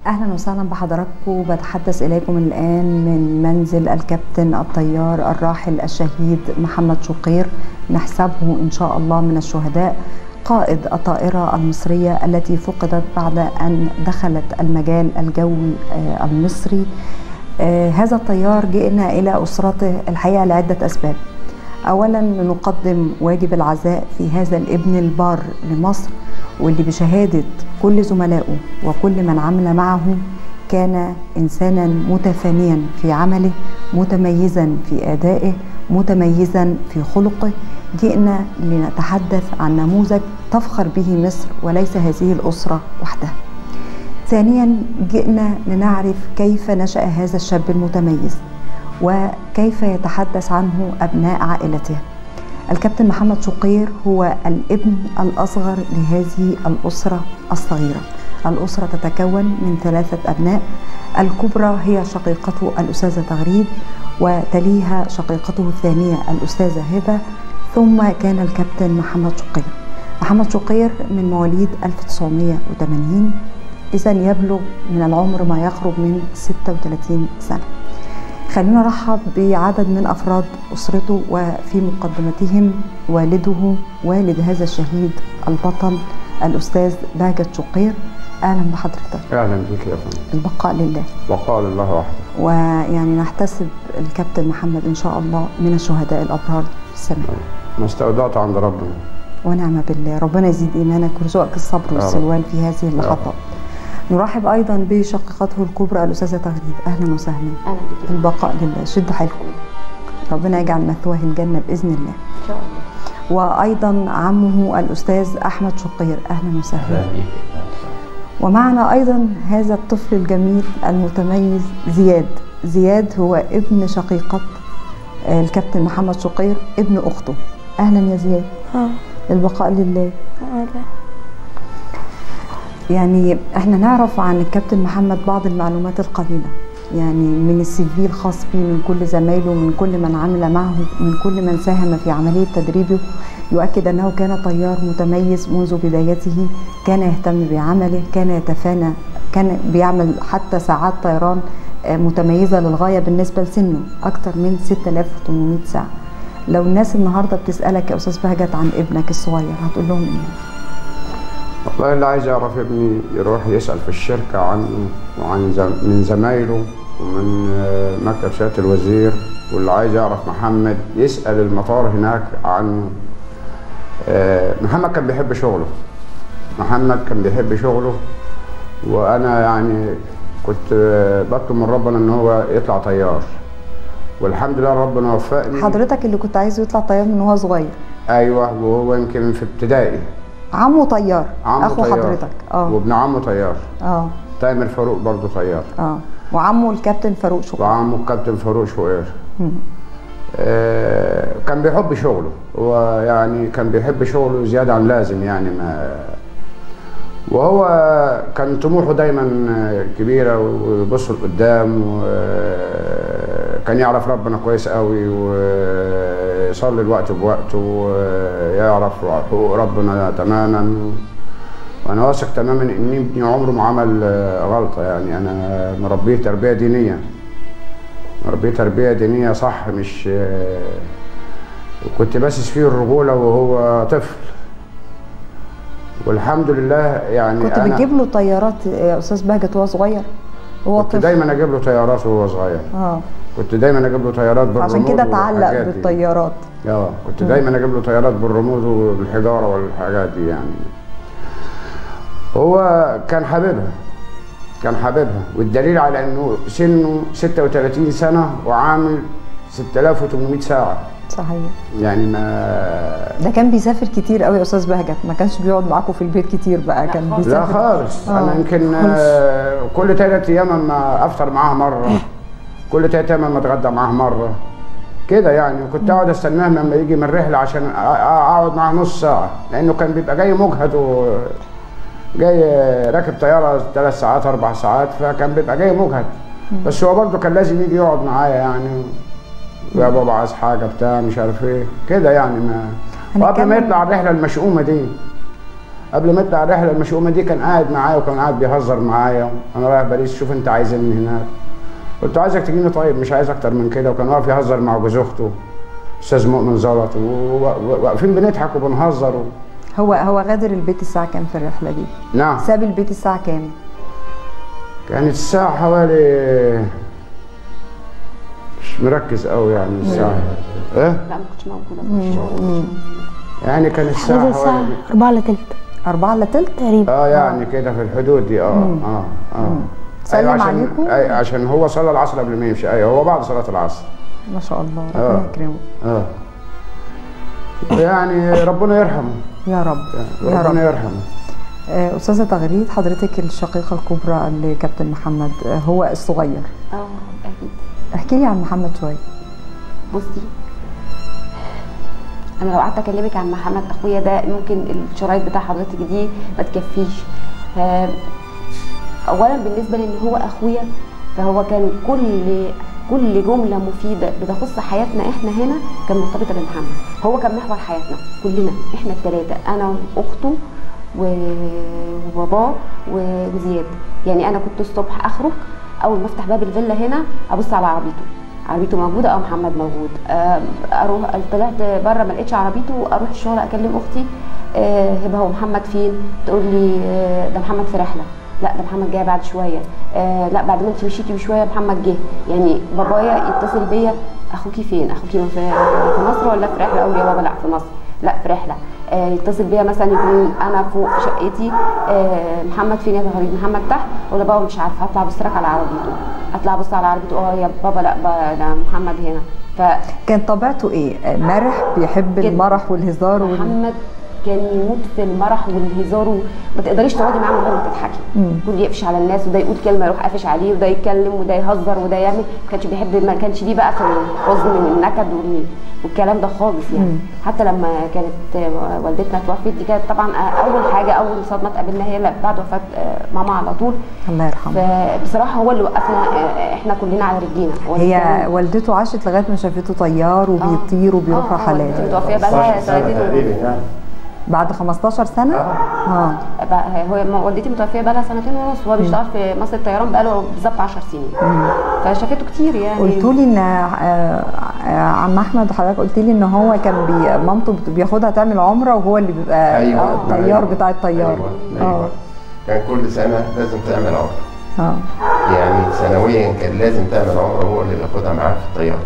اهلا وسهلا بحضراتكم بتحدث اليكم الان من منزل الكابتن الطيار الراحل الشهيد محمد شقير نحسبه ان شاء الله من الشهداء قائد الطائره المصريه التي فقدت بعد ان دخلت المجال الجوي المصري هذا الطيار جئنا الى اسرته الحقيقه لعده اسباب اولا نقدم واجب العزاء في هذا الابن البار لمصر واللي بشهاده كل زملائه وكل من عمل معه كان انسانا متفانيا في عمله متميزا في ادائه متميزا في خلقه جئنا لنتحدث عن نموذج تفخر به مصر وليس هذه الاسره وحدها ثانيا جئنا لنعرف كيف نشا هذا الشاب المتميز وكيف يتحدث عنه ابناء عائلته الكابتن محمد شقير هو الابن الاصغر لهذه الاسره الصغيره الاسره تتكون من ثلاثه ابناء الكبرى هي شقيقته الاستاذه تغريد وتليها شقيقته الثانيه الاستاذه هبه ثم كان الكابتن محمد شقير محمد شقير من مواليد 1980 اذا يبلغ من العمر ما يقرب من 36 سنه خلينا نرحب بعدد من افراد اسرته وفي مقدمتهم والده والد هذا الشهيد البطل الاستاذ باجت شقير اهلا بحضرتك اهلا بك يا فندم البقاء لله بقاء لله وحده ويعني نحتسب الكابتن محمد ان شاء الله من الشهداء الابرار في السماء ما استودعت عند ربنا ونعم بالله ربنا يزيد ايمانك ويرزقك الصبر والسلوان في هذه اللحظات نرحب ايضا بشقيقته الكبرى الاستاذه تغريد اهلا وسهلا اهلا بك البقاء لله شد حيلكم ربنا يجعل مثواه الجنه باذن الله ان شاء الله وايضا عمه الاستاذ احمد شقير اهلا وسهلا ومعنا ايضا هذا الطفل الجميل المتميز زياد زياد هو ابن شقيقه الكابتن محمد شقير ابن اخته اهلا يا زياد اه البقاء لله اهلا يعني احنا نعرف عن الكابتن محمد بعض المعلومات القليله يعني من السي في الخاص به من كل زمايله من كل من عمل معه من كل من ساهم في عمليه تدريبه يؤكد انه كان طيار متميز منذ بدايته كان يهتم بعمله كان يتفانى كان بيعمل حتى ساعات طيران متميزه للغايه بالنسبه لسنه اكثر من 6800 ساعه لو الناس النهارده بتسالك يا استاذ بهجت عن ابنك الصغير هتقول لهم ايه والله اللي عايز يعرف ابني يروح يسأل في الشركة عنه وعن زم... من زمايله ومن مكتب سيادة الوزير واللي عايز يعرف محمد يسأل المطار هناك عنه محمد كان بيحب شغله محمد كان بيحب شغله وأنا يعني كنت بطلب من ربنا إن هو يطلع طيار والحمد لله ربنا وفقني حضرتك اللي كنت عايزه يطلع طيار من وهو صغير ايوه وهو يمكن في ابتدائي عمه طيار عمه اخو طيار. حضرتك اه وابن عمه طيار اه تامر فاروق برضه طيار اه وعمه الكابتن فاروق شكرا وعمه الكابتن فاروق شوقير مم. آه كان بيحب شغله هو يعني كان بيحب شغله زياده عن لازم يعني ما وهو كان طموحه دايما كبيره ويبص لقدام وكان يعرف ربنا كويس قوي ويصلي الوقت بوقته ويعرف حقوق ربنا تماما وانا واثق تماما ان ابني عمره ما عمل غلطه يعني انا مربيه تربيه دينيه مربيه تربيه دينيه صح مش كنت باسس فيه الرجوله وهو طفل والحمد لله يعني كنت أنا بتجيب له طيارات يا استاذ بهجت وهو صغير وهو كنت طفل دايما اجيب له طيارات وهو صغير اه كنت دايما اجيب له طيارات بالرمود عشان كده اتعلق والحاجات دي. بالطيارات اه كنت دايما اجيب له طيارات بالرمود والحجاره والحاجات دي يعني هو كان حاببها كان حاببها والدليل على انه سنه 36 سنه وعامل 6800 ساعه صحيح يعني ما ده كان بيسافر كتير قوي يا استاذ بهجت ما كانش بيقعد معاكم في البيت كتير بقى كان لا بيسافر خالص آه، انا يمكن خالص. آه، كل ثلاث ايام اما افطر معاه مره كل ثلاث ايام اما اتغدى معاه مره كده يعني كنت اقعد استناه لما يجي من الرحله عشان أ- أ- اقعد معاه نص ساعه لانه كان بيبقى جاي مجهد و جاي راكب طياره ثلاث ساعات اربع ساعات فكان بيبقى جاي مجهد بس هو برضه كان لازم يجي يقعد معايا يعني يا بابا عايز حاجه بتاع مش عارف ايه كده يعني ما وقبل ما هنتكلم- يطلع الرحله المشؤومه دي قبل ما اطلع الرحله المشؤومه دي كان قاعد معايا وكان قاعد بيهزر معايا انا رايح باريس شوف انت عايز ايه من هناك قلت له عايزك تجيني طيب مش عايز اكتر من كده وكان واقف يهزر مع جوز اخته استاذ مؤمن زلط وواقفين بنضحك وبنهزر و... هو هو غادر البيت الساعه كام في الرحله دي نعم ساب البيت الساعه كام كانت الساعة حوالي مش مركز قوي يعني الساعة ايه لا ما كنتش موجوده يعني كانت الساعة حدود الساعة حوالي أربعة إلا تلت أربعة إلا تلت تقريبا اه يعني كده في الحدود دي اه اه اه سلم أيوة عشان عليكم؟ أي عشان هو صلى العصر قبل ما يمشي ايوه هو بعد صلاة العصر ما شاء الله آه. ربنا يكرمه اه يعني ربنا يرحمه يا رب يا ربنا رب يرحمه آه، أستاذة تغريد حضرتك الشقيقة الكبرى لكابتن محمد آه، هو الصغير اه اكيد احكي لي عن محمد شوية بصي انا لو قعدت اكلمك عن محمد اخويا ده ممكن الشرايط بتاع حضرتك دي ما تكفيش آه، اولا بالنسبه لان هو اخويا فهو كان كل كل جمله مفيده بتخص حياتنا احنا هنا كان مرتبطه بمحمد هو كان محور حياتنا كلنا احنا الثلاثه انا واخته و- وباباه و- وزياد يعني انا كنت الصبح اخرج اول ما افتح باب الفيلا هنا ابص على عربيته عربيته موجوده اه محمد موجود آه، اروح طلعت بره ما لقيتش عربيته اروح الشغل اكلم اختي آه، هبه هو محمد فين تقول لي آه، ده محمد في رحله لا ده محمد جاي بعد شويه آه لا بعد ما انت مشيتي بشويه محمد جه يعني بابايا يتصل بيا اخوكي فين اخوكي في في مصر ولا في رحله اقول له يا بابا لا في مصر لا في رحله آه يتصل بيا مثلا يكون انا فوق في شقتي آه محمد فين يا غريب محمد تحت ولا بابا مش عارفه هطلع ابص لك على عربيته اطلع ابص على عربيته اه يا بابا لا ب- ده محمد هنا ف كان طبيعته ايه آه، مرح بيحب جداً. المرح والهزار وال... محمد كان يموت في المرح والهزار وما تقدريش تقعدي معاه من غير ما تضحكي كل يقفش على الناس وده يقول كلمه يروح قافش عليه وده يتكلم وده يهزر وده يعمل ما كانش بيحب ما كانش ليه بقى في الحزن والنكد وال- والكلام ده خالص يعني حتى لما كانت والدتنا توفت دي كانت طبعا اول حاجه اول صدمه اتقابلنا هي اللي بعد وفاه ماما على طول الله يرحمه فبصراحه هو اللي وقفنا احنا كلنا على رجلينا هو اللي هي كان- والدته عاشت لغايه ما شافته طيار وبيطير وبيروح آه، آه، رحلات والدتي متوفيه بقى لها 15 سنة سنتين تقريبا ونص. يعني بعد 15 سنه اه بقى- هو ما- والدتي متوفيه بقى لها سنتين ونص وهو بيشتغل في مصر الطيران بقى له بالظبط 10 سنين فشافته كتير يعني قلت لي ان آه، آه، عم احمد حضرتك قلت لي ان هو كان بي مامته بت- بياخدها تعمل عمره وهو اللي بيبقى ايوه آه، الطيار بتاع الطيار ايوه ايوه كان كل سنه لازم تعمل عمره اه يعني سنويا كان لازم تعمل عمره هو اللي بياخدها معاه في الطياره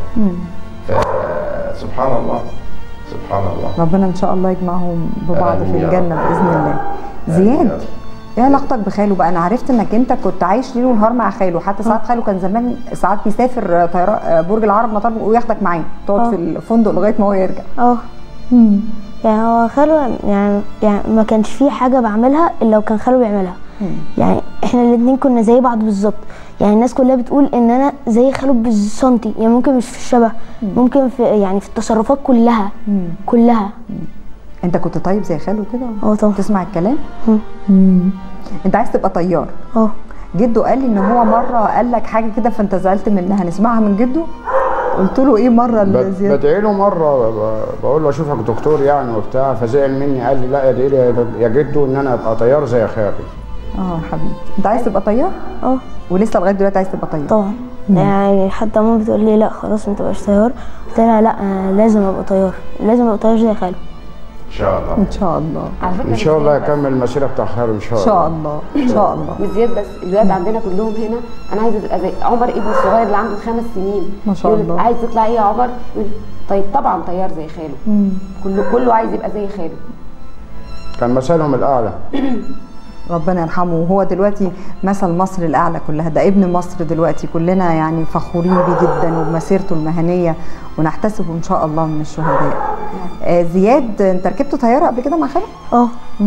فسبحان الله سبحان الله ربنا ان شاء الله يجمعهم ببعض في آمين يا الجنه رب. باذن الله آمين يا زياد رب. ايه علاقتك بخاله بقى انا عرفت انك انت كنت عايش ليل ونهار مع خاله حتى ساعات خاله كان زمان ساعات بيسافر طيران برج العرب مطار وياخدك معاه تقعد آه. في الفندق لغايه ما هو يرجع اه يعني هو خاله يعني يعني ما كانش فيه حاجة بعملها إلا لو كان خاله بيعملها يعني احنا الاتنين كنا زي بعض بالظبط يعني الناس كلها بتقول ان انا زي خاله بالسنتي يعني ممكن مش في الشبه ممكن في يعني في التصرفات كلها كلها انت كنت طيب زي خاله كده اه طبعا تسمع الكلام مم. مم. انت عايز تبقى طيار اه جده قال لي ان هو مره قال لك حاجه كده فانت زعلت منها هنسمعها من جده قلت له ايه مره بد- الزيادة؟ بدعي له مره ب- بقول له اشوفك دكتور يعني وبتاع فزعل مني قال لي لا ادعي لي يا دك- يا جدو ان انا ابقى طيار زي خالي اه يا حبيبي انت عايز تبقى طيار اه ولسه لغايه دلوقتي عايز تبقى طيار طبعا يعني حتى ماما بتقول لي لا خلاص ما تبقاش طيار قلت لها لا أنا لازم ابقى طيار لازم ابقى طيار زي خاله ان شاء الله ان شاء الله على فكره ان شاء الله مش زياد يكمل المسيره بتاع خاله ان شاء ان الله شاء الله ان شاء الله بس- مش زياد بس الولاد عندنا كلهم هنا انا عايزه ابقى زي عمر ابني الصغير اللي عنده خمس سنين ما شاء يقول الله. عايز تطلع ايه يا عمر يقول طيب طبعا طيار زي خاله كله كله عايز يبقى زي خاله كان مثلهم الاعلى ربنا يرحمه وهو دلوقتي مثل مصر الاعلى كلها ده ابن مصر دلوقتي كلنا يعني فخورين بيه جدا وبمسيرته المهنيه ونحتسبه ان شاء الله من الشهداء آه زياد انت ركبت طياره قبل كده مع خالد؟ اه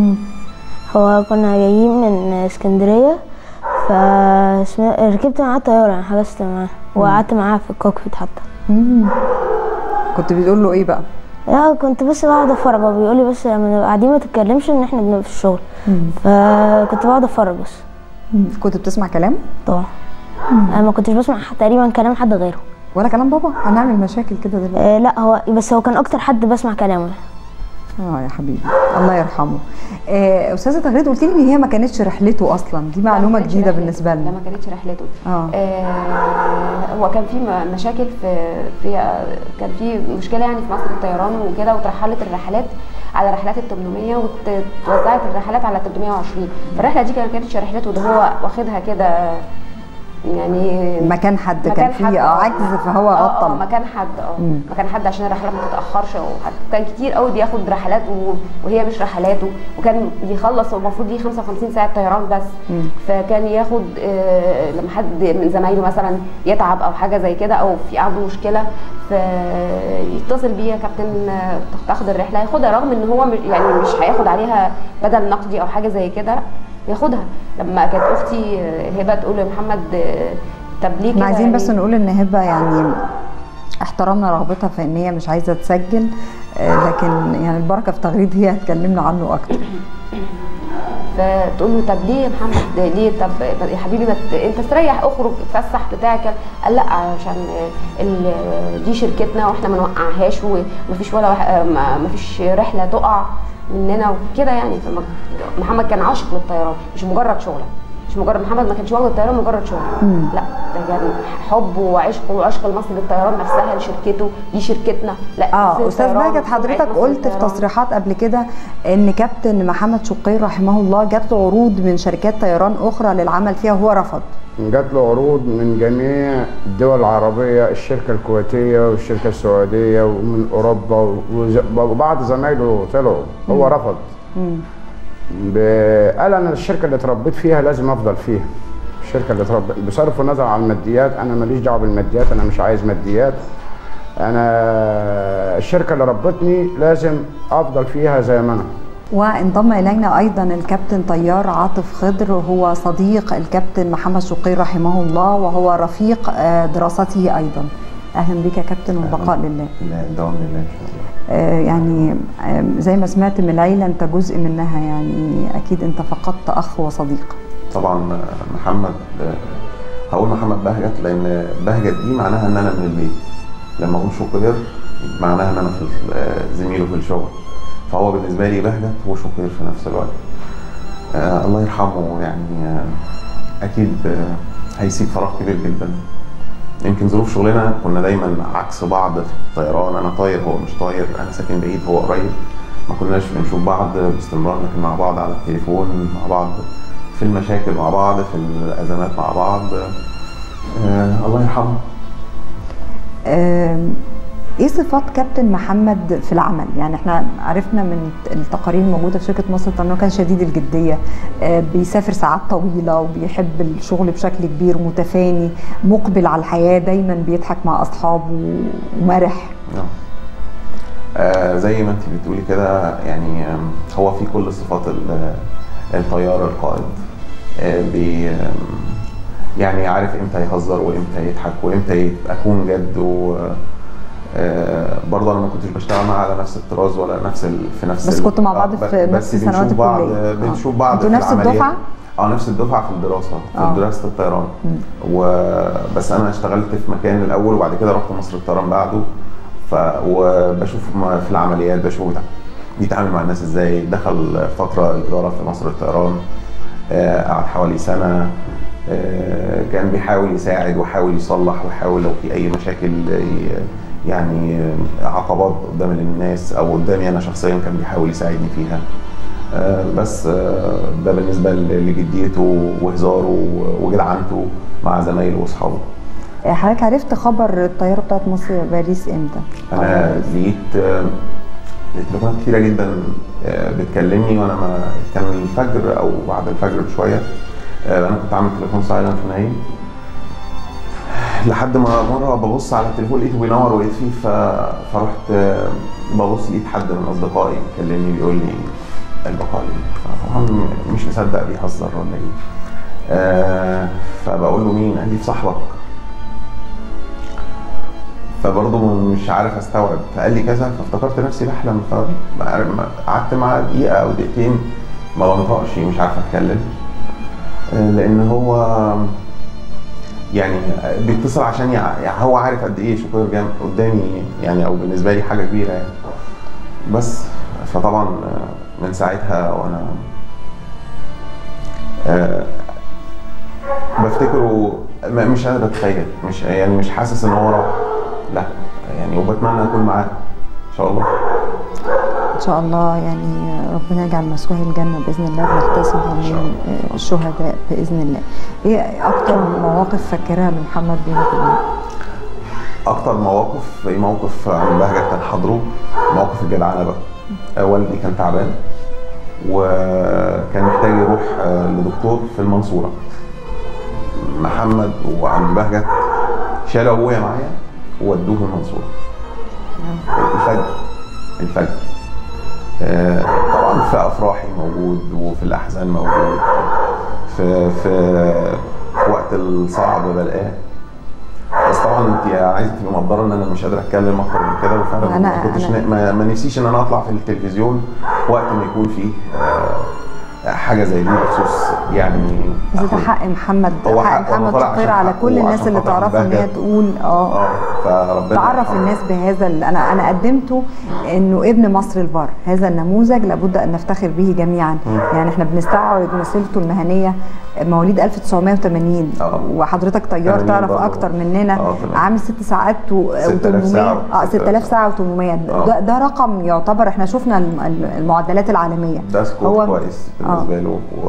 هو كنا جايين من اسكندريه ف ركبت معاه طياره يعني حجزت معاه وقعدت معاه في الكوكبيت حتى مم. كنت بتقول له ايه بقى؟ لا كنت بس بقعد اتفرج هو بيقول لي بس لما نبقى قاعدين ما تتكلمش ان احنا بنبقى في الشغل فكنت بقعد اتفرج بس مم. كنت بتسمع كلام طبعا انا ما كنتش بسمع تقريبا كلام حد غيره ولا كلام بابا؟ هنعمل مشاكل كده دلوقتي آه لا هو بس هو كان اكتر حد بسمع كلامه اه يا حبيبي الله يرحمه آه، استاذه تغريد قلت لي ان هي ما كانتش رحلته اصلا دي معلومه لا، ما كانتش جديده رحلته. بالنسبه لا لنا ما كانتش رحلته اه آه هو كان في م- مشاكل في في كان في مشكله يعني في مصر الطيران وكده وترحلت الرحلات على رحلات ال 800 وتوزعت الرحلات على 320 فالرحله دي ما كانتش رحلته ده هو واخدها كده يعني مكان حد مكان كان فيه حد، اه آه. عجز فهو اه اه عطل مكان حد اه مم. مكان حد عشان الرحلات ما تتاخرش وحد- كان كتير قوي بياخد رحلات و- وهي مش رحلاته وكان بيخلص هو المفروض ليه 55 ساعه طيران بس مم. فكان ياخد آه، لما حد من زمايله مثلا يتعب او حاجه زي كده او في عنده مشكله فيتصل بيه يا كابتن آه، تاخد الرحله ياخدها رغم ان هو مش- يعني مش هياخد عليها بدل نقدي او حاجه زي كده ياخدها لما كانت اختي آه، هبه تقول لمحمد آه، طب ليه احنا كده عايزين بس يعني؟ نقول ان هبه يعني احترمنا رغبتها في ان هي مش عايزه تسجل آه، لكن يعني البركه في تغريد هي هتكلمنا عنه اكتر فتقول له طب ليه يا محمد ليه طب يا حبيبي ما ت- انت استريح اخرج اتفسح بتاعك قال لا عشان ال- دي شركتنا واحنا ما نوقعهاش ومفيش ولا واحد- ما- مفيش رحله تقع مننا وكده يعني فما- محمد كان عاشق للطيران مش مجرد شغله مش مجرد محمد ما كانش واخد الطيران مجرد شغله لا ده كان حب وعشق وعشق لمصر للطيران نفسها لشركته دي شركتنا لا اه مصر استاذ للطيران، بهجت حضرتك سمعة مصر قلت في للطيران. تصريحات قبل كده ان كابتن محمد شقير رحمه الله جات له عروض من شركات طيران اخرى للعمل فيها وهو رفض جات له عروض من جميع الدول العربية الشركة الكويتية والشركة السعودية ومن أوروبا وز- وبعض زمايله طلعوا هو رفض ب- قال أنا الشركة اللي اتربيت فيها لازم أفضل فيها الشركة اللي اتربيت بصرف النظر عن الماديات أنا ماليش دعوة بالماديات أنا مش عايز ماديات أنا الشركة اللي ربتني لازم أفضل فيها زي ما أنا وانضم الينا ايضا الكابتن طيار عاطف خضر هو صديق الكابتن محمد شقير رحمه الله وهو رفيق آه، دراسته ايضا اهلا بك يا كابتن والبقاء لله لا الدوام لله ان شاء الله آه، يعني آه، زي ما سمعت من العيله انت جزء منها يعني اكيد انت فقدت اخ وصديق طبعا محمد هقول محمد بهجت لان بهجت دي معناها ان انا من البيت لما اقول شقير معناها ان انا في زميله في الشغل فهو بالنسبه لي بهجت وشقير في نفس الوقت آه الله يرحمه يعني آه اكيد آه هيسيب فراغ كبير جدا يمكن ظروف شغلنا كنا دايما عكس بعض في الطيران انا طاير هو مش طاير انا ساكن بعيد هو قريب ما كناش بنشوف بعض باستمرار لكن مع بعض على التليفون مع بعض في المشاكل مع بعض في الازمات مع بعض آه الله يرحمه آم، ايه صفات كابتن محمد في العمل يعني احنا عرفنا من التقارير الموجوده في شركه مصر انه كان شديد الجديه آه، بيسافر ساعات طويله وبيحب الشغل بشكل كبير متفاني مقبل على الحياه دايما بيضحك مع اصحابه ومرح نعم. آه زي ما انت بتقولي كده يعني آم، هو في كل صفات ال- الطيار القائد آه بي آم، يعني عارف امتى يهزر وامتى يضحك وامتى يت- اكون جد و آه، برضه انا ما كنتش بشتغل معاه على نفس الطراز ولا نفس ال... في نفس بس ال- كنتوا مع آه، بعض ب- في بس نفس سنوات بنشوف بعض الكلية. آه. بنشوف بعض انتوا في نفس العمليات. الدفعة؟ اه نفس الدفعه في الدراسه في آه. دراسه الطيران وبس انا اشتغلت في مكان الاول وبعد كده رحت مصر الطيران بعده ف... وبشوف م- في العمليات بشوف بتاع- بيتعامل مع الناس ازاي دخل فتره الاداره في مصر الطيران آه، قعد حوالي سنه آه، كان بيحاول يساعد وحاول يصلح ويحاول لو في اي مشاكل ي- يعني آه، عقبات قدام الناس او قدامي انا شخصيا كان بيحاول يساعدني فيها آه، بس آه، ده بالنسبه ل- لجديته وهزاره وجدعنته مع زمايله واصحابه آه، حضرتك عرفت خبر الطياره بتاعت مصر باريس امتى؟ انا لقيت آه، لقيت تليفونات كتيره جدا آه، بتكلمني وانا ما كان الفجر او بعد الفجر بشويه آه، انا كنت عامل تليفون سايلنت نايم لحد ما مره ببص على التليفون لقيته بينور ولقيت فيه ف... فرحت آه، ببص لقيت حد من اصدقائي بيكلمني بيقول لي البقاء لله فطبعا مش مصدق بيهزر ولا ايه آه فبقول له مين قال لي في صاحبك فبرضه مش عارف استوعب فقال لي كذا فافتكرت نفسي بحلم فقعدت معاه دقيقه او دقيقتين ما بنطقش مش عارف اتكلم آه، لان هو يعني بيتصل عشان يع- يعني هو عارف قد ايه شكور جام قدامي يعني او بالنسبه لي حاجه كبيره يعني بس فطبعا آه، من ساعتها وانا آه، بفتكره م- مش قادر اتخيل مش يعني مش حاسس ان هو راح لا يعني وبتمنى اكون معاه ان شاء الله ان شاء الله يعني ربنا يجعل مسواه الجنه باذن الله بنحتسب من الشهداء باذن الله ايه اكتر مواقف فاكرها لمحمد بينك وبينه اكتر مواقف في موقف عن بهجت كان حضره موقف الجدعنه بقى آه، والدي كان تعبان وكان محتاج يروح آه، لدكتور في المنصوره محمد وعم بهجت شالوا ابويا معايا وودوه المنصوره الفجر الفجر آه، طبعا في افراحي موجود وفي الاحزان موجود في في في وقت الصعب بلاقاه بس طبعا انت عايزه تبقي مقدره ان انا مش قادر اتكلم اكتر من كده وفعلا أنا- ما كنتش أنا- نا- ما, ما نفسيش ان انا اطلع في التلفزيون وقت ما يكون فيه آه، حاجه زي دي بخصوص يعني بس ده أخويا. حق محمد هو حق حقه، أنا محمد طالع شقير عشان على حقه كل الناس وعشان اللي خاطر تعرف ان هي بهجت. تقول اه اه فربنا تعرف يرحمه. الناس بهذا اللي انا انا قدمته انه ابن مصر البر هذا النموذج لابد ان نفتخر به جميعا يعني احنا بنستعرض مسيرته المهنيه مواليد 1980 آه. وحضرتك طيار 80 تعرف برضه. اكتر مننا آه، تمام. عامل ست ساعات و 6000 و800 ساعة. اه 6000 ساعه و800 آه. ده, ده رقم يعتبر احنا شفنا الم- الم- المعدلات العالميه ده سكور كويس بالنسبه له و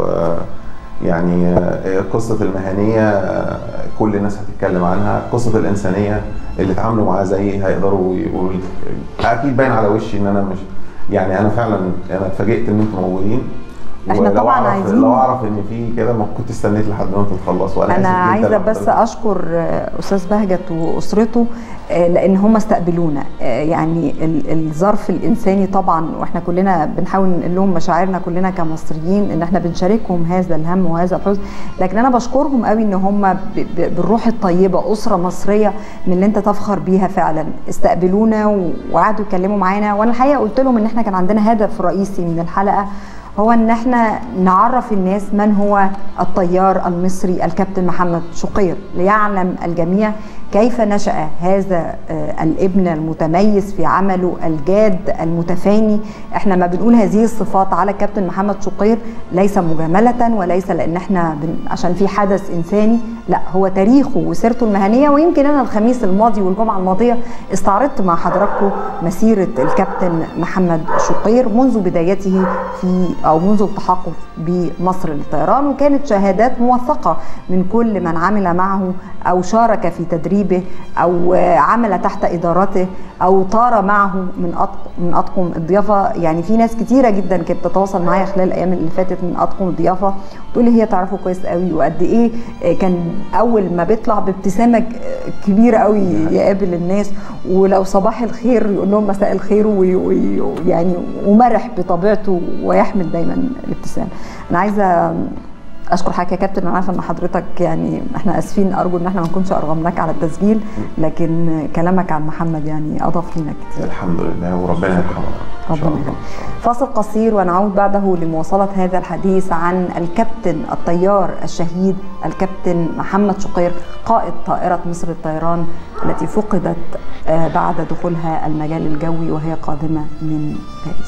يعني آه، قصة المهنية آه، كل الناس هتتكلم عنها قصة الإنسانية اللي اتعاملوا معاه زي هيقدروا يقولوا أكيد باين على وشي إن أنا مش يعني أنا فعلا أنا اتفاجئت إن أنتم موجودين إحنا ولو طبعاً أعرف عايزين- لو أعرف إن في كده ما كنت استنيت لحد ما أنتوا تخلصوا وأنا انا آسف جداً عايزه بس لحضرتك. اشكر آه، استاذ بهجت واسرته آه، لان هم استقبلونا آه، يعني ال- الظرف الانساني طبعا واحنا كلنا بنحاول نقول لهم مشاعرنا كلنا كمصريين ان احنا بنشاركهم هذا الهم وهذا الحزن لكن انا بشكرهم قوي ان هم ب- ب- بالروح الطيبه اسره مصريه من اللي انت تفخر بيها فعلا استقبلونا و- وقعدوا يتكلموا معانا وانا الحقيقه قلت لهم ان احنا كان عندنا هدف رئيسي من الحلقه هو ان احنا نعرف الناس من هو الطيار المصري الكابتن محمد شقير ليعلم الجميع كيف نشأ هذا آه، الابن المتميز في عمله الجاد المتفاني احنا ما بنقول هذه الصفات على كابتن محمد شقير ليس مجاملة وليس لان احنا بن عشان في حدث انساني لا هو تاريخه وسيرته المهنية ويمكن انا الخميس الماضي والجمعة الماضية استعرضت مع حضراتكم مسيرة الكابتن محمد شقير منذ بدايته في او منذ التحقق بمصر للطيران وكانت شهادات موثقة من كل من عمل معه او شارك في تدريبه او آه، عمل تحت ادارته او طار معه من أطق من اطقم الضيافه يعني في ناس كتيره جدا كانت تتواصل معايا خلال الايام اللي فاتت من اطقم الضيافه تقول لي هي تعرفه كويس قوي وقد ايه آه، كان اول ما بيطلع بابتسامه ك- كبيره قوي يقابل الناس ولو صباح الخير يقول لهم مساء الخير وي- وي- ويعني ومرح بطبيعته ويحمل دايما الابتسامه انا عايزه اشكر حضرتك يا كابتن انا عارفه ان حضرتك يعني احنا اسفين ارجو ان احنا ما نكونش ارغمناك على التسجيل لكن كلامك عن محمد يعني اضاف لنا كتير الحمد لله وربنا يرحمه إن شاء ربنا الله. يرحمه. فاصل قصير ونعود بعده لمواصلة هذا الحديث عن الكابتن الطيار الشهيد الكابتن محمد شقير قائد طائرة مصر الطيران التي فقدت آه، بعد دخولها المجال الجوي وهي قادمة من باريس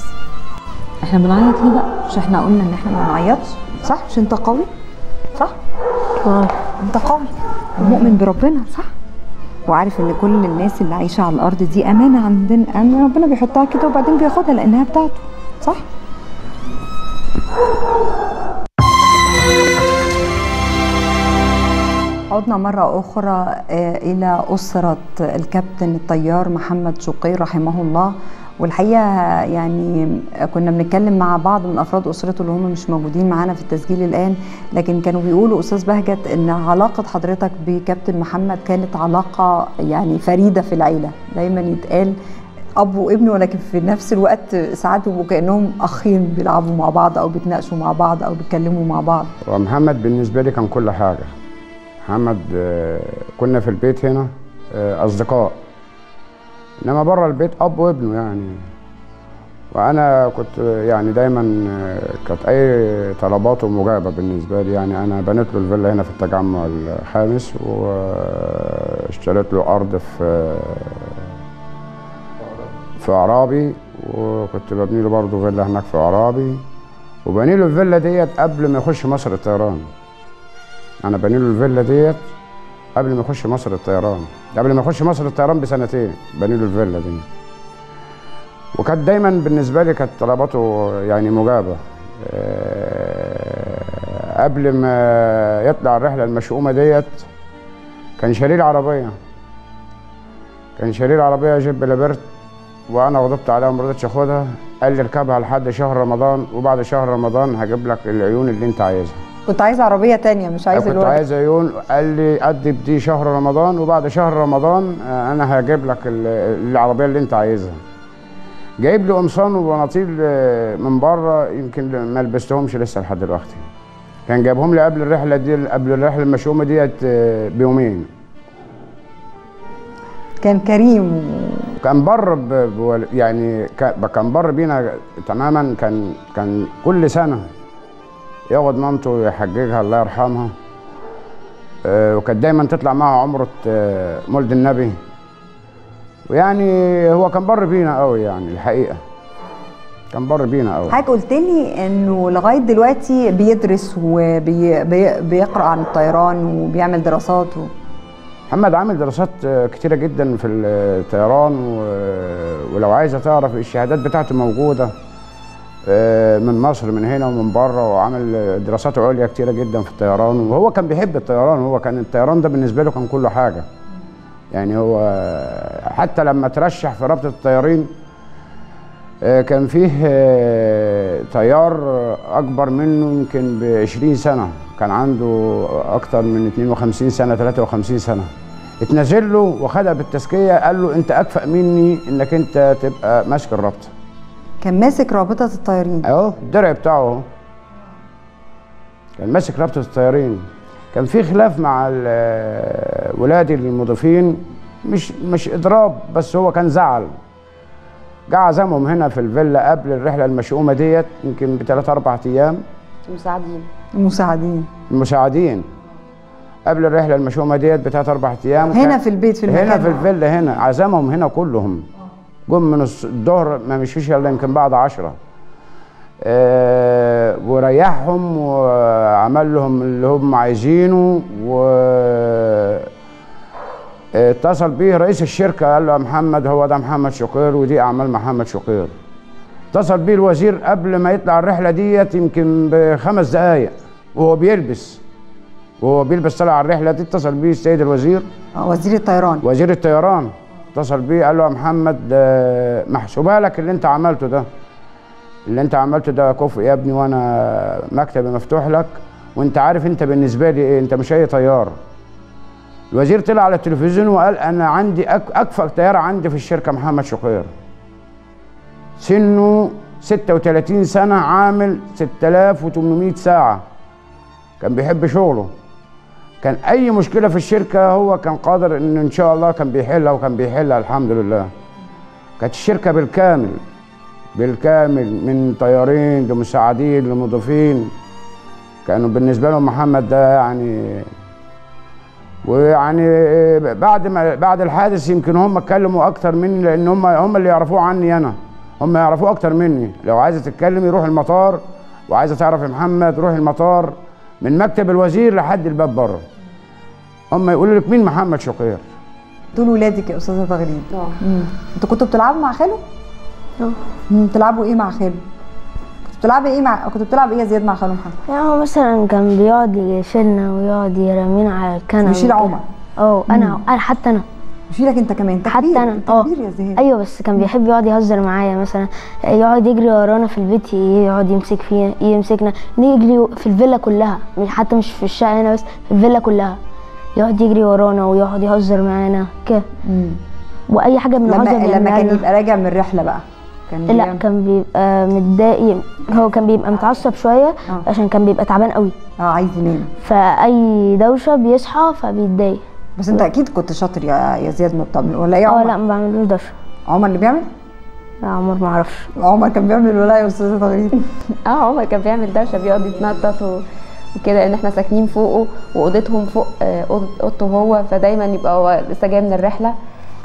احنا بنعيط ليه بقى؟ مش احنا قلنا ان احنا ما نعيطش صح؟ مش انت قوي؟ صح؟ انت قوي ومؤمن بربنا صح؟ وعارف ان كل الناس اللي عايشه على الارض دي امانه عندنا ان ربنا بيحطها كده وبعدين بياخدها لانها بتاعته صح عدنا مرة أخرى آه، إلى أسرة الكابتن الطيار محمد شقير رحمه الله والحقيقة يعني كنا بنتكلم مع بعض من أفراد أسرته اللي هم مش موجودين معانا في التسجيل الآن لكن كانوا بيقولوا أستاذ بهجت إن علاقة حضرتك بكابتن محمد كانت علاقة يعني فريدة في العيلة دايما يتقال اب وابن ولكن في نفس الوقت ساعات بيبقوا كانهم اخين بيلعبوا مع بعض او بيتناقشوا مع بعض او بيتكلموا مع بعض ومحمد بالنسبة لي كان كل حاجة محمد آه، كنا في البيت هنا آه، أصدقاء إنما بره البيت أب وابنه يعني وأنا كنت آه، يعني دايما آه، كانت أي طلباته مجابة بالنسبة لي يعني أنا بنيت له الفيلا هنا في التجمع الخامس واشتريت له أرض في في عرابي وكنت ببني له برضه فيلا هناك في عرابي وبني له الفيلا ديت قبل ما يخش مصر الطيران انا بني له الفيلا ديت قبل ما يخش مصر الطيران قبل ما يخش مصر الطيران بسنتين بني له الفيلا دي وكانت دايما بالنسبه لي كانت طلباته يعني مجابه آه، قبل ما يطلع الرحله المشؤومه ديت كان شاري لي عربيه كان شاري لي عربيه جيب لابرت وانا غضبت عليها وما رضيتش اخدها قال لي اركبها لحد شهر رمضان وبعد شهر رمضان هجيب لك العيون اللي انت عايزها كنت عايز عربيه تانية مش عايز كنت الورد عايز عيون قال لي قد بدي شهر رمضان وبعد شهر رمضان آه، انا هجيب لك ال- العربيه اللي انت عايزها جايب لي قمصان وبناطيل آه، من بره يمكن ما لبستهمش لسه لحد دلوقتي كان جايبهم لي قبل الرحله دي قبل الرحله المشؤومه ديت آه، بيومين كان كريم كان بر ب... ب... يعني ك- كان بر بينا تماما كان كان كل سنه ياخد مامته يحججها الله يرحمها آه، وكانت دايما تطلع معها عمره آه، مولد النبي ويعني هو كان بر بينا قوي يعني الحقيقه كان بر بينا قوي حضرتك قلت لي انه لغايه دلوقتي بيدرس وبيقرا عن الطيران وبيعمل دراسات و... محمد عامل دراسات آه، كتيرة جدا في الطيران و- ولو عايزة تعرف الشهادات بتاعته موجودة آه، من مصر من هنا ومن بره وعامل آه، دراسات عليا كتيرة جدا في الطيران وهو كان بيحب الطيران هو كان الطيران ده بالنسبة له كان كله حاجة يعني هو آه، حتى لما ترشح في رابطة الطيارين آه، كان فيه آه، طيار آه، اكبر منه يمكن ب 20 سنه كان عنده اكتر من 52 سنه 53 سنه اتنزل له وخدها بالتزكيه قال له انت اكفأ مني انك انت تبقى ماسك الرابطه كان ماسك رابطه الطيارين اهو الدرع بتاعه اهو كان ماسك رابطه الطيارين كان في خلاف مع ال- ولادي المضيفين مش مش اضراب بس هو كان زعل جه عزمهم هنا في الفيلا قبل الرحله المشؤومه ديت يمكن بثلاث اربع ايام مساعدين المساعدين المساعدين قبل الرحله المشؤومه ديت بثلاث اربع ايام هنا كان- في البيت في المكان هنا في الفيلا هنا عزمهم هنا كلهم جم من الص- الظهر ما مشيش الا يمكن بعد عشرة آه وريحهم وعمل لهم اللي هم عايزينه و اتصل بيه رئيس الشركه قال له يا محمد هو ده محمد شقير ودي اعمال محمد شقير اتصل بيه الوزير قبل ما يطلع الرحله ديت يمكن بخمس دقائق وهو بيلبس وهو بيلبس طلع على الرحله دي اتصل بيه السيد الوزير آه، وزير الطيران وزير الطيران اتصل بيه قال له يا محمد ده محسوبها لك اللي انت عملته ده اللي انت عملته ده كفء يا ابني وانا مكتبي مفتوح لك وانت عارف انت بالنسبه لي ايه انت مش اي طيار الوزير طلع على التلفزيون وقال انا عندي أك اكفأ طياره عندي في الشركه محمد شقير سنه 36 سنه عامل 6800 ساعه كان بيحب شغله كان اي مشكله في الشركه هو كان قادر ان ان شاء الله كان بيحلها وكان بيحلها الحمد لله كانت الشركه بالكامل بالكامل من طيارين لمساعدين لمضيفين كانوا بالنسبه لهم محمد ده يعني ويعني بعد ما بعد الحادث يمكن هم اتكلموا اكتر مني لان هم هم اللي يعرفوه عني انا هم يعرفوه اكتر مني لو عايزه تتكلم يروح المطار وعايزه تعرف يا محمد روح المطار من مكتب الوزير لحد الباب بره هم يقولوا لك مين محمد شقير دول ولادك يا استاذه تغريد اه مم. انتوا كنتوا بتلعبوا مع خاله؟ اه مم، بتلعبوا ايه مع خاله؟ كنتوا بتلعبوا ايه مع كنتوا بتلعب ايه يا زياد مع خاله محمد؟ يعني هو مثلا كان بيقعد يشيلنا ويقعد يرمينا على الكنبه يشيل وكده. عمر. اه انا انا حتى انا يشيلك انت كمان انت حتى كبير انا انت اه كبير يا زياد ايوه بس كان بيحب يقعد يهزر معايا مثلا يقعد يجري ورانا في البيت يقعد يمسك فينا يمسكنا نجري في الفيلا كلها مش حتى مش في الشقه هنا بس في الفيلا كلها يقعد يجري ورانا ويقعد يهزر معانا كده مم. واي حاجه لما بنعوزها لما بيعملها كان لنا. يبقى راجع من الرحله بقى كان لا بيعمل- كان بيبقى متضايق هو كان بيبقى متعصب شويه آه. عشان كان بيبقى تعبان قوي اه عايز ينام فاي دوشه بيصحى فبيتضايق بس انت اكيد كنت شاطر يا يا زياد من الطبل ولا ايه يا اه عمر؟ لا ما بعملوش دوشه عمر اللي بيعمل؟ لا عمر ما اعرفش عمر كان بيعمل ولا يا استاذه تغريد؟ اه عمر كان بيعمل دوشه بيقعد يتنطط و- وكده ان احنا ساكنين فوقه واوضتهم فوق آه، أوضة- اوضته هو فدايما يبقى هو لسه جاي من الرحله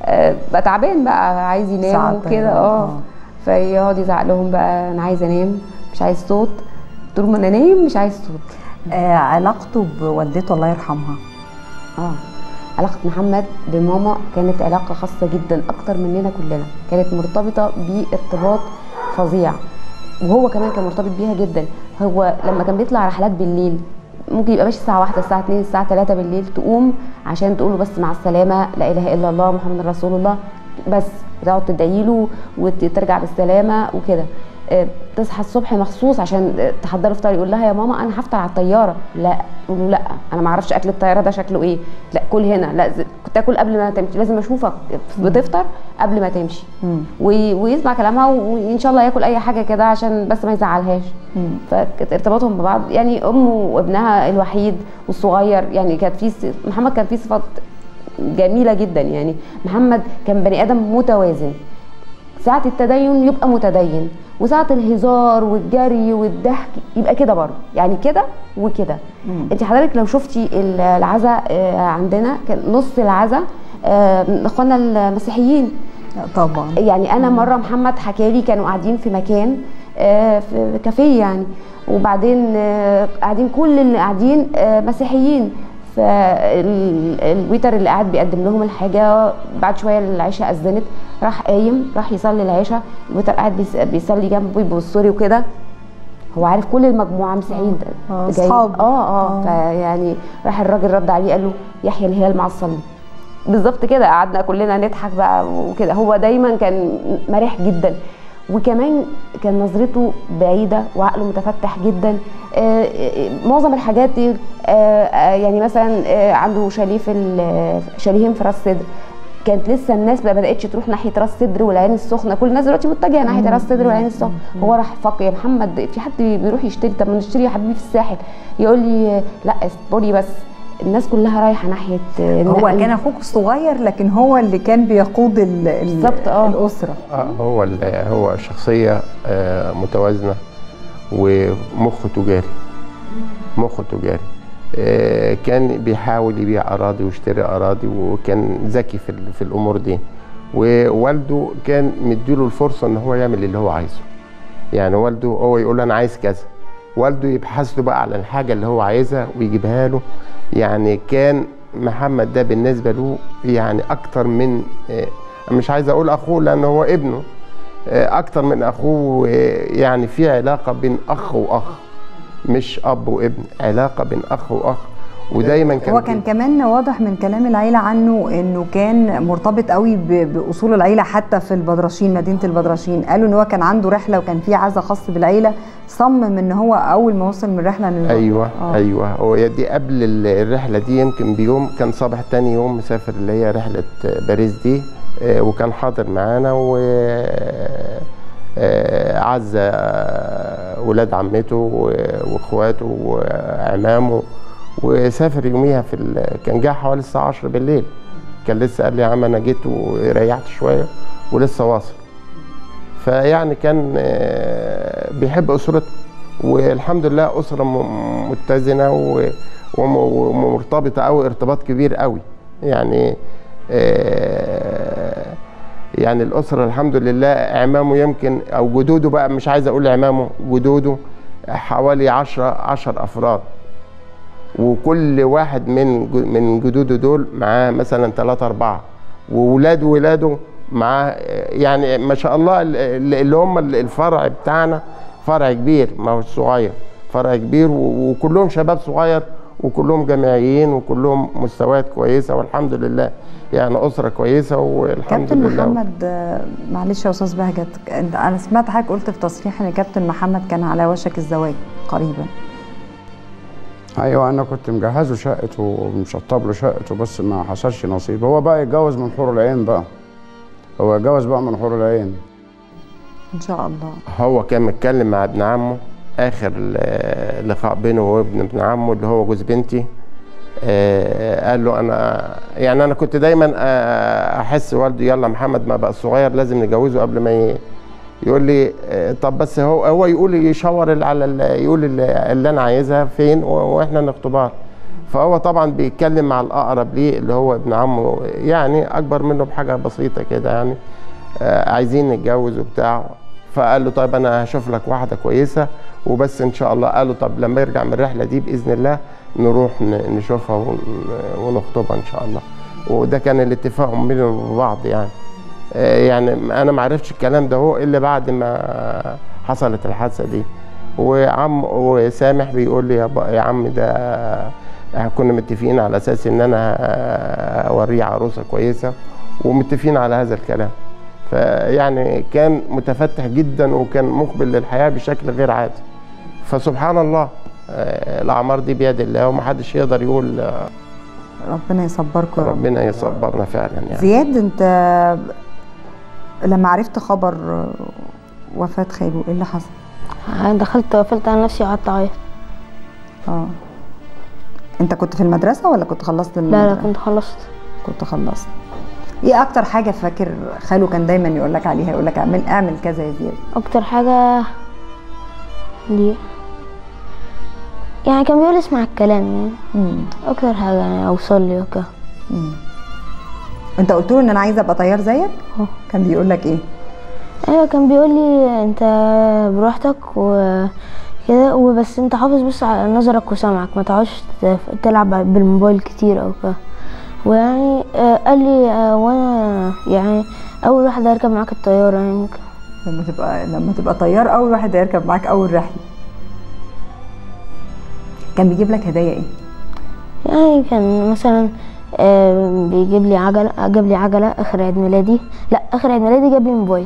آه، بقى تعبان بقى عايز ينام ساعة وكده طيران، اه آه. فيقعد يزعق لهم بقى انا عايز انام مش عايز صوت طول ما انا نايم مش عايز صوت آه علاقته بوالدته الله يرحمها اه علاقة محمد بماما كانت علاقة خاصة جدا أكتر مننا كلنا كانت مرتبطة بارتباط فظيع وهو كمان كان مرتبط بيها جدا هو لما كان بيطلع رحلات بالليل ممكن يبقى ماشي الساعة واحدة الساعة اتنين الساعة تلاتة بالليل تقوم عشان تقول له بس مع السلامة لا إله إلا الله محمد رسول الله بس تقعد تدعي له وترجع بالسلامة وكده آه، تصحى الصبح مخصوص عشان آه، تحضروا فطار يقول لها يا ماما انا هفطر على الطياره لا تقول له لا انا ما اعرفش اكل الطياره ده شكله ايه لا كل هنا لا ز- كنت اكل قبل ما تمشي لازم اشوفك بتفطر قبل ما تمشي و- ويسمع كلامها وان شاء الله ياكل اي حاجه كده عشان بس ما يزعلهاش فكانت ارتباطهم ببعض يعني امه وابنها الوحيد والصغير يعني كانت في س- محمد كان فيه صفات جميله جدا يعني محمد كان بني ادم متوازن ساعة التدين يبقى متدين وساعة الهزار والجري والضحك يبقى كده برضه يعني كده وكده انت حضرتك لو شفتي ال- العزاء آه، عندنا كان نص العزاء آه، اخوانا المسيحيين طبعا يعني انا مره محمد حكالي كانوا قاعدين في مكان آه، في كافيه يعني وبعدين آه، قاعدين كل اللي قاعدين آه، مسيحيين فالويتر اللي قاعد بيقدم لهم الحاجه بعد شويه العشاء اذنت راح قايم راح يصلي العشاء الويتر قاعد بيس- بيصلي جنبه بيبص لي وكده هو عارف كل المجموعه مسيحيين ده آه، جايين- أصحابه. اه اه آه. فيعني راح الراجل رد عليه قال له يحيى الهلال مع الصليب بالظبط كده قعدنا كلنا نضحك بقى وكده هو دايما كان مرح جدا وكمان كان نظرته بعيده وعقله متفتح جدا آه، آه، معظم الحاجات دي آه، آه، يعني مثلا آه، عنده شاليه في ال- شاليهين في راس سدر كانت لسه الناس ما بداتش تروح ناحيه راس سدر والعين السخنه كل الناس دلوقتي متجهه ناحيه راس سدر والعين السخنه هو راح فكر يا محمد في حد بيروح يشتري طب ما نشتري يا حبيبي في الساحل يقول لي لا اصبري بس الناس كلها رايحه ناحيه آه، هو النقل. كان اخوك الصغير لكن هو اللي كان بيقود ال- ال- بالظبط، آه. الاسره آه هو ال- هو شخصية آه متوازنة ومخه تجاري مخه تجاري آه كان بيحاول يبيع أراضي ويشتري أراضي وكان ذكي في, ال- في الأمور دي ووالده كان مديله الفرصة إن هو يعمل اللي هو عايزه يعني والده هو يقول له أنا عايز كذا والده يبحث له بقى على الحاجة اللي هو عايزها ويجيبها له يعني كان محمد ده بالنسبة له يعني أكتر من آه، مش عايز أقول أخوه لأن هو ابنه آه، أكتر من أخوه آه، يعني في علاقة بين أخ وأخ مش أب وابن علاقة بين أخ وأخ ودايما كان هو كان كمان واضح من كلام العيلة عنه انه كان مرتبط قوي ب- باصول العيلة حتى في البدرشين مدينة البدرشين قالوا ان هو كان عنده رحلة وكان في عزا خاص بالعيلة صمم ان هو اول ما وصل من الرحلة انه يروح. ايوه آه. ايوه هو دي قبل ال- الرحله دي يمكن بيوم كان صباح تاني يوم مسافر اللي هي رحله باريس دي آه، وكان حاضر معانا و آه، عزى آه، ولاد عمته و- واخواته وعمامه وسافر يوميها في ال... كان جه حوالي الساعه 10 بالليل كان لسه قال لي يا عم انا جيت وريحت شويه ولسه واصل فيعني كان آه، بيحب اسرته والحمد لله اسره م- متزنه و- وم- ومرتبطه قوي ارتباط كبير قوي يعني آه، يعني الاسره الحمد لله عمامه يمكن او جدوده بقى مش عايز اقول عمامه جدوده حوالي 10 10 افراد وكل واحد من جو- من جدوده دول معاه مثلا ثلاثة أربعة وولاد ولاده معاه يعني ما شاء الله ال- ال- اللي هم ال- الفرع بتاعنا فرع كبير ما هوش صغير فرع كبير و- وكلهم شباب صغير وكلهم جامعيين وكلهم مستويات كويسة والحمد لله يعني أسرة كويسة والحمد كابتن لله محمد آه، معلش يا استاذ بهجت انت انا سمعت حضرتك قلت في تصريح ان كابتن محمد كان على وشك الزواج قريبا ايوه انا كنت مجهزه شقته ومشطب له شقته بس ما حصلش نصيب هو بقى يتجوز من حور العين بقى هو يتجوز بقى من حور العين ان شاء الله هو كان متكلم مع ابن عمه اخر ل- لقاء بينه وابن ابن عمه اللي هو جوز بنتي آه، قال له انا يعني انا كنت دايما آه، احس والدي يلا محمد ما بقى صغير لازم نجوزه قبل ما ي- يقول لي آه، طب بس هو هو يقول يشاور ال- على ال- يقول ال- اللي انا عايزها فين و- واحنا نخطبها فهو طبعا بيتكلم مع الاقرب ليه اللي هو ابن عمه يعني اكبر منه بحاجه بسيطه كده يعني آه، عايزين نتجوز وبتاع فقال له طيب انا هشوف لك واحده كويسه وبس ان شاء الله قال له طب لما يرجع من الرحله دي باذن الله نروح ن- نشوفها ون- ونخطبها ان شاء الله وده كان الاتفاق بينهم وبين بعض يعني آه، يعني انا ما عرفتش الكلام ده هو الا بعد ما حصلت الحادثه دي وعم وسامح بيقول لي يا, با- يا عم ده كنا متفقين على اساس ان انا اوريه عروسه كويسه ومتفقين على هذا الكلام فيعني كان متفتح جدا وكان مقبل للحياه بشكل غير عادي فسبحان الله آه، الاعمار دي بيد الله ومحدش يقدر يقول آه، ربنا يصبركم يا رب ربنا يصبرنا فعلا يعني زياد انت لما عرفت خبر وفاة خاله ايه اللي حصل؟ دخلت وقفلت على نفسي وقعدت اعيط اه انت كنت في المدرسة ولا كنت خلصت لا لا المدرسة؟ كنت خلصت كنت خلصت ايه اكتر حاجة فاكر خاله كان دايما يقول لك عليها يقول لك اعمل اعمل كذا يا زياد اكتر حاجه دي يعني كان بيقول اسمع الكلام يعني مم. اكتر حاجه يعني اوصل لي وكده مم. انت قلت له ان انا عايزه ابقى طيار زيك اه. كان بيقول لك ايه ايوه كان بيقول لي انت براحتك وكده وبس انت حافظ بس على نظرك وسمعك ما تقعدش ت- تلعب بالموبايل كتير او كده ويعني آه، قال لي آه، وانا يعني اول واحد هركب معاك الطياره يعني ممكن لما تبقى لما تبقى طيار اول واحد هيركب معاك اول رحله كان بيجيب لك هدايا ايه يعني كان مثلا آه، بيجيب لي عجلة جاب لي عجلة آخر عيد ميلادي لا آخر عيد ميلادي جاب لي موبايل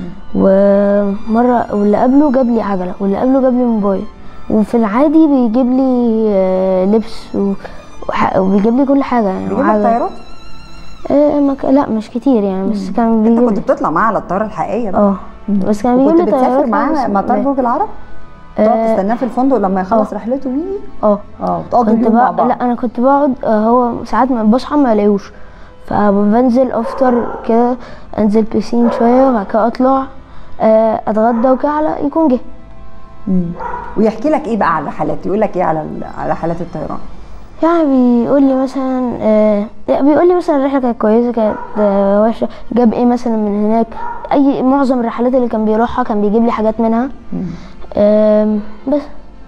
ومرة واللي قبله جاب لي عجلة واللي قبله جاب لي موبايل وفي العادي بيجيب لي آه، لبس و- وح- وبيجيب لي كل حاجة يعني بيجيب لك وعجلة. طيارات آه، ما ك- لا مش كتير يعني بس كان انت بيجيب كنت لي بتطلع معاه على الطياره الحقيقيه بقى اه بس كان بيجيب وكنت لي طيارات بتسافر معاه بس- مطار لا. برج العرب تقعد آه، تستناه في الفندق لما يخلص اه. رحلته ويجي اه اه بتقعدوا كنت اليوم مع بقى بعض لا انا كنت بقعد آه، هو ساعات ما بصحى ما الاقيهوش فبنزل افطر كده انزل بيسين شويه وبعد كده اطلع آه، اتغدى وكده على يكون جه مم. ويحكي لك ايه بقى على الرحلات يقول لك ايه على ال- على رحلات الطيران يعني بيقول لي مثلا آه، لا، بيقول لي مثلا الرحله كانت كويسه كانت آه، وحشه جاب ايه مثلا من هناك اي معظم الرحلات اللي كان بيروحها كان بيجيب لي حاجات منها آم، بس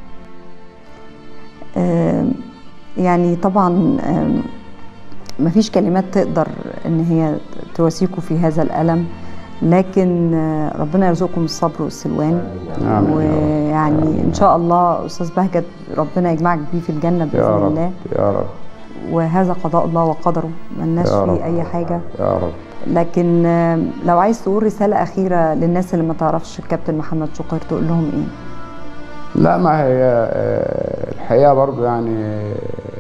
آم، يعني طبعا آم، مفيش كلمات تقدر ان هي تواسيكوا في هذا الالم لكن آه، ربنا يرزقكم الصبر والسلوان آمين. ويعني ان شاء الله استاذ بهجت ربنا يجمعك بيه في الجنه يا باذن رب الله يا رب وهذا قضاء الله وقدره ملناش يا رب. فيه اي حاجه يا رب لكن آم، لو عايز تقول رساله اخيره للناس اللي ما تعرفش الكابتن محمد شقير تقول لهم ايه لا ما هي آه، الحقيقة برضو يعني آه،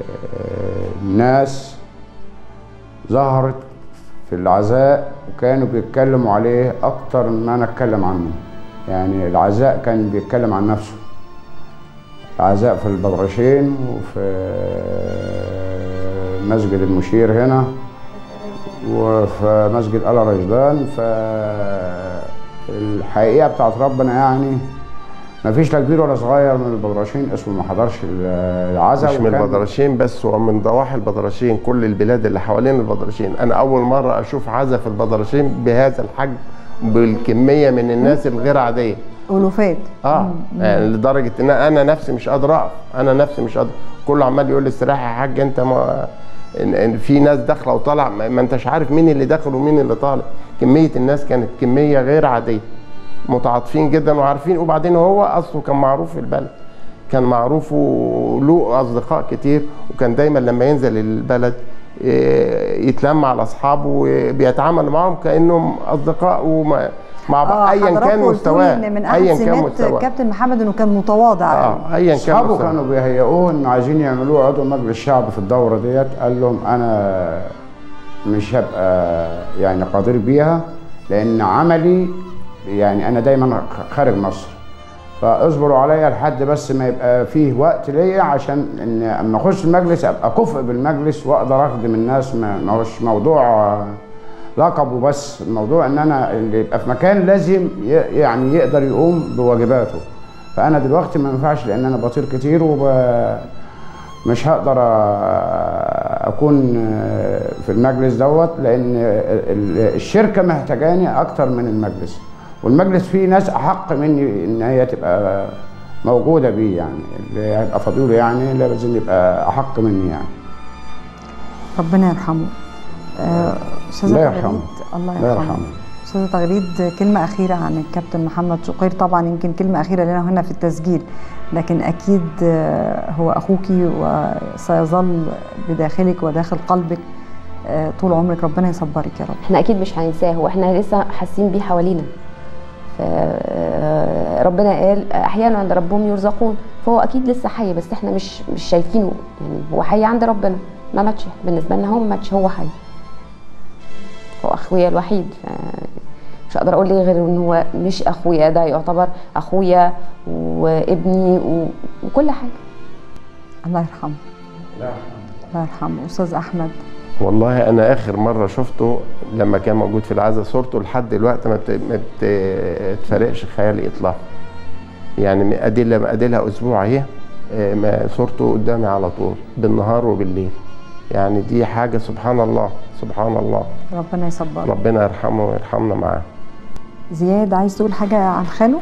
الناس ظهرت في العزاء وكانوا بيتكلموا عليه أكتر ما أنا أتكلم عنه يعني العزاء كان بيتكلم عن نفسه العزاء في البدرشين وفي مسجد المشير هنا وفي مسجد آل رشدان فالحقيقة بتاعت ربنا يعني ما فيش لا كبير ولا صغير من البدرشين اسمه ما حضرش العزاء مش من وكان- البدرشين بس ومن ضواحي البدرشين كل البلاد اللي حوالين البدرشين انا اول مره اشوف عزا في البدرشين بهذا الحجم بالكميه من الناس الغير عاديه ألوفات اه يعني لدرجه ان انا نفسي مش قادر اقف انا نفسي مش قادر كله عمال يقول لي استريح يا حاج انت ما إن إن في ناس داخله وطالعه ما ما انتش عارف مين اللي داخل ومين اللي طالع كميه الناس كانت كميه غير عاديه متعاطفين جدا وعارفين وبعدين هو اصله كان معروف في البلد كان معروف وله اصدقاء كتير وكان دايما لما ينزل البلد إيه، يتلم على اصحابه وبيتعامل معهم كانهم اصدقاء وما مع بعض ايا كان حضراتكم قلتولي مستواه ان من احد ايا كان سمات مستواه كابتن محمد انه كان متواضع اه ايا كان اصحابه مستواه. كانوا بيهيئوه ان عايزين يعملوه عضو مجلس الشعب في الدوره ديت قال لهم انا مش هبقى يعني قادر بيها لان عملي يعني انا دايما خارج مصر فاصبروا عليا لحد بس ما يبقى فيه وقت ليا عشان ان اما اخش المجلس ابقى كفء بالمجلس واقدر اخدم الناس ما ما هوش موضوع آه، لقب وبس الموضوع ان انا اللي يبقى في مكان لازم ي- يعني يقدر يقوم بواجباته فانا دلوقتي ما ينفعش لان انا بطير كتير وب مش هقدر آه، اكون آه، في المجلس دوت لان ال- الشركه محتاجاني اكتر من المجلس والمجلس فيه ناس احق مني ان هي تبقى موجوده بيه يعني اللي هيبقى فضيله يعني لازم يبقى احق مني يعني ربنا يرحمه آه، استاذه الله تغريد يرحمه. الله الله يرحمه يرحمه. استاذه تغريد كلمه اخيره عن الكابتن محمد شقير طبعا يمكن كلمه اخيره لنا هنا في التسجيل لكن اكيد آه، هو اخوك وسيظل بداخلك وداخل قلبك آه، طول عمرك ربنا يصبرك يا رب احنا اكيد مش هننساه واحنا لسه حاسين بيه حوالينا ف- ربنا قال احيانا عند ربهم يرزقون فهو اكيد لسه حي بس احنا مش مش شايفينه يعني هو حي عند ربنا ما ماتش بالنسبه لنا هو ما ماتش هو حي هو اخويا الوحيد ف مش هقدر اقول ليه غير ان هو مش اخويا ده يعتبر اخويا وابني و... وكل حاجه الله يرحمه الله يرحمه استاذ احمد والله انا اخر مره شفته لما كان موجود في العزا صورته لحد دلوقتي ما بت- ما بتفرقش خيالي اطلاقا يعني ادله اديلها اسبوع اهي آه، ما صورته قدامي على طول بالنهار وبالليل يعني دي حاجه سبحان الله سبحان الله ربنا يصبرك ربنا يرحمه ويرحمنا معاه زياد عايز تقول حاجه عن خاله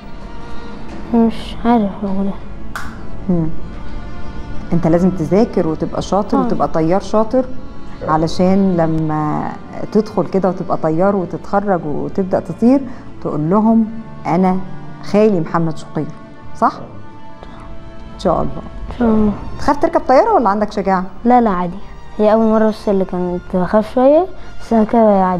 مش عارف اقول مم. انت لازم تذاكر وتبقى شاطر آه. وتبقى طيار شاطر علشان لما تدخل كده وتبقى طيار وتتخرج وتبدا تطير تقول لهم انا خالي محمد شقير صح ان شاء الله ان شاء الله تخاف تركب طياره ولا عندك شجاعه لا لا عادي هي اول مره بس اللي كانت بخاف شويه بس أنا كده عادي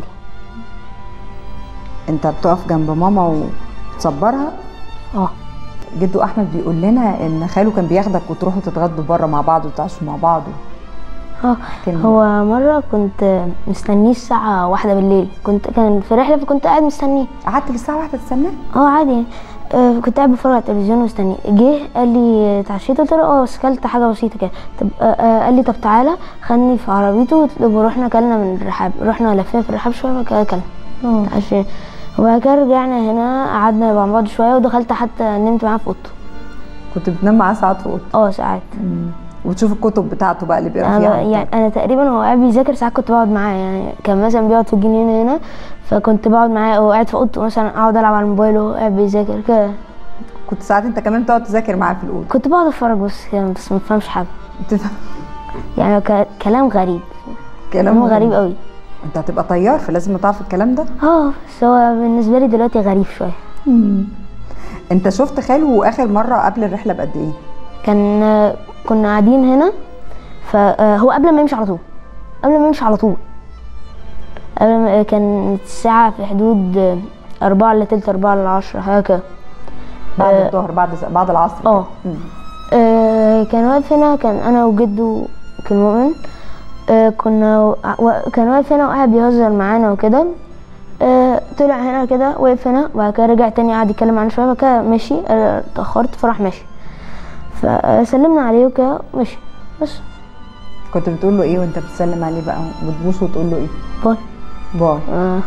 انت بتقف جنب ماما وتصبرها اه جدو احمد بيقول لنا ان خاله كان بياخدك وتروحوا تتغدوا بره مع بعض وتعيشوا مع بعض اه كان- هو مرة كنت مستنيه الساعة واحدة بالليل كنت كان في رحلة فكنت قاعد مستنيه قعدت للساعه واحدة تستناه اه عادي يعني. آه كنت قاعد بتفرج على التلفزيون مستنيه جه قال لي اتعشيت قلت له اه بس كلت حاجة بسيطة كده طب آه آه قال لي طب تعالى خدني في عربيته ورحنا اكلنا من الرحاب رحنا لفينا في الرحاب شوية وبعد كده اكلنا اتعشينا وبعد كده رجعنا هنا قعدنا مع بعض شوية ودخلت حتى نمت معاه في اوضته كنت بتنام معاه ساعات في اوضته اه ساعات وتشوف الكتب بتاعته بقى اللي بيقرا انا فيها ب- يعني انا تقريبا هو قاعد بيذاكر ساعات كنت بقعد معاه يعني كان مثلا بيقعد في الجنينه هنا فكنت بقعد معاه هو قاعد في اوضته مثلا اقعد العب على الموبايل وهو قاعد بيذاكر كده كنت ساعات انت كمان بتقعد تذاكر معاه في الاوضه كنت بقعد اتفرج بس كده بس ما بفهمش حاجه بتفهم يعني ك- كلام غريب كلام كلام غريب قوي انت هتبقى طيار فلازم تعرف الكلام ده اه بس هو بالنسبه لي دلوقتي غريب شويه انت شفت خاله اخر مره قبل الرحله بقد ايه كان آه، كنا قاعدين هنا فهو قبل ما يمشي على طول قبل ما يمشي على طول قبل ما كان الساعة في حدود آه، أربعة إلا تلت أربعة إلا عشرة هكذا بعد آه. الظهر بعد بعد العصر اه كده. مم. آه، كان واقف هنا كان انا وجده كان مؤمن آه، كنا و- كان واقف هنا وقاعد بيهزر معانا وكده آه، طلع هنا كده وقف هنا وبعد كده رجع تاني قعد يتكلم معانا شويه بعد كده مشي آه، اتاخرت فراح ماشي فسلمنا عليه وكده مشي بس كنت بتقول له ايه وانت بتسلم عليه بقى وتبوسه وتقول له ايه باي باي اه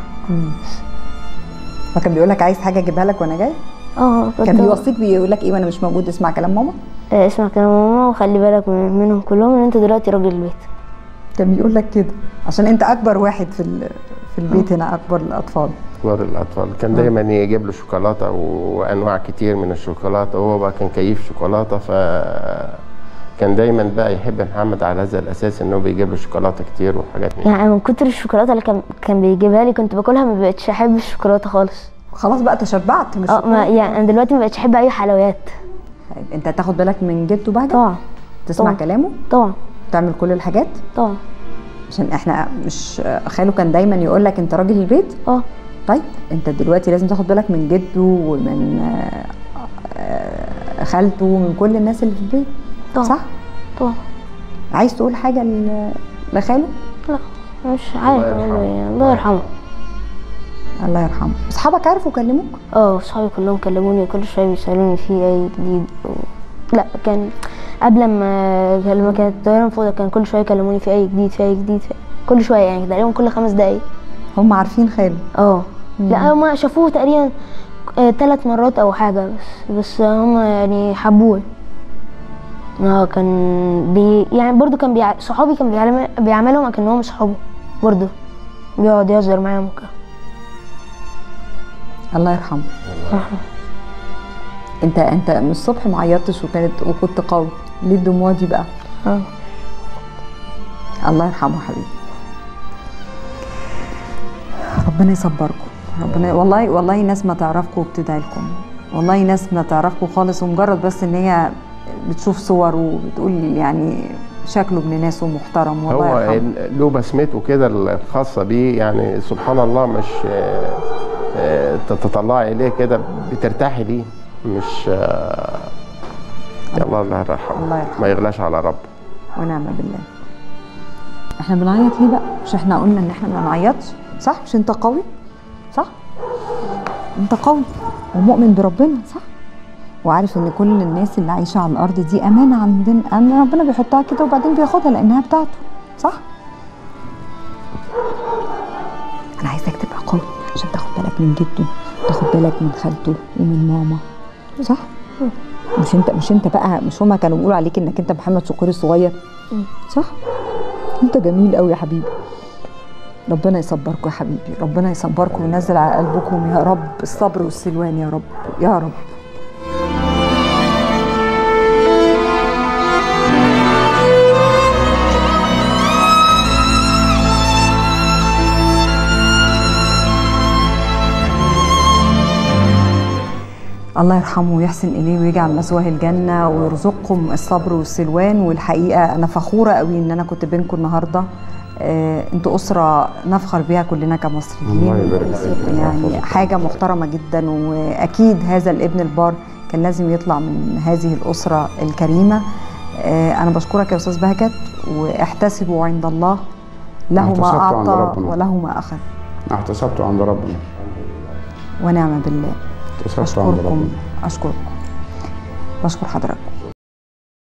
فكان بيقول لك عايز حاجه اجيبها لك وانا جاي اه كنت- كان بيوصيك بيقول لك ايه وانا مش موجود اسمع كلام ماما آه، اسمع كلام ماما وخلي بالك من- منهم كلهم ان انت دلوقتي راجل البيت كان بيقول لك كده عشان انت اكبر واحد في ال- في البيت هنا اكبر الاطفال كبار الاطفال كان دايما يجيب له شوكولاته وانواع كتير من الشوكولاته وهو بقى كان كيف شوكولاته ف كان دايما بقى يحب محمد على هذا الاساس انه بيجيب له شوكولاته كتير وحاجات من يعني من كتر الشوكولاته اللي كان كان بيجيبها لي كنت باكلها ما بقتش احب الشوكولاته خالص خلاص بقى تشبعت مش اه ما يعني انا دلوقتي ما بقتش احب اي حلويات طيب انت هتاخد بالك من جده بهجه طبعا تسمع طبعا. كلامه طبعا تعمل كل الحاجات طبعا عشان احنا مش خاله كان دايما يقول لك انت راجل البيت اه طيب انت دلوقتي لازم تاخد بالك من جده ومن آه، آه، خالته ومن كل الناس اللي في البيت طبعا. صح طبعا عايز تقول حاجه ل- لخاله لا مش عارف الله اقول له يرحمه. ايه الله يرحمه الله يرحمه اصحابك عرفوا كلموك اه اصحابي كلهم كلموني كل شويه بيسالوني في اي جديد و... لا كان قبل ما لما كانت الطياره فوق كان كل شويه يكلموني في اي جديد في اي جديد في... كل شويه يعني تقريبا كل خمس دقايق هم عارفين خاله اه لا هما شافوه تقريبا ثلاث مرات او حاجه بس بس هما يعني حبوه ما هو كان بي يعني برضو كان بيع... صحابي كان بيعمل... بيعملهم اكنهم صحابه برضو بيقعد يهزر معاهم وكده الله يرحمه انت انت من الصبح ما عيطتش وكانت وكنت قوي ليه الدموع دي بقى اه الله يرحمه حبيبي ربنا يصبركم ربنا والله والله ناس ما تعرفكم وبتدعي لكم والله ناس ما تعرفكم خالص ومجرد بس ان هي بتشوف صور وبتقول يعني شكله ابن ناس ومحترم والله هو يرحمه له بسمته كده الخاصة بيه يعني سبحان الله مش آه، آه، تتطلعي إليه كده بترتاحي ليه مش آه، يلا الله يرحمه الله يرحمه. ما يغلاش على رب ونعم بالله احنا بنعيط ليه بقى مش احنا قلنا ان احنا ما نعيطش صح مش انت قوي صح انت قوي ومؤمن بربنا صح وعارف ان كل الناس اللي عايشه على الارض دي امانه عندنا ان ربنا بيحطها كده وبعدين بياخدها لانها بتاعته صح انا عايزك تبقى قوي عشان تاخد بالك من جده تاخد بالك من خالته ومن ماما صح مش انت مش انت بقى مش هما كانوا بيقولوا عليك انك انت محمد شكوري الصغير صح انت جميل قوي يا حبيبي ربنا يصبركم يا حبيبي ربنا يصبركم وينزل على قلبكم يا رب الصبر والسلوان يا رب يا رب الله يرحمه ويحسن اليه ويجعل مثواه الجنه ويرزقكم الصبر والسلوان والحقيقه انا فخوره قوي ان انا كنت بينكم النهارده آه، انتوا اسره نفخر بيها كلنا كمصريين الله يبارك فيك. يعني حاجه محترمه جدا واكيد هذا الابن البار كان لازم يطلع من هذه الاسره الكريمه آه، انا بشكرك يا استاذ بهجت واحتسبوا عند الله له ما احتسبت عند اعطى ربنا. وله ما اخذ احتسبت عند ربنا ونعم بالله احتسبت عند أشكركم ربنا أشكركم بشكر حضراتكم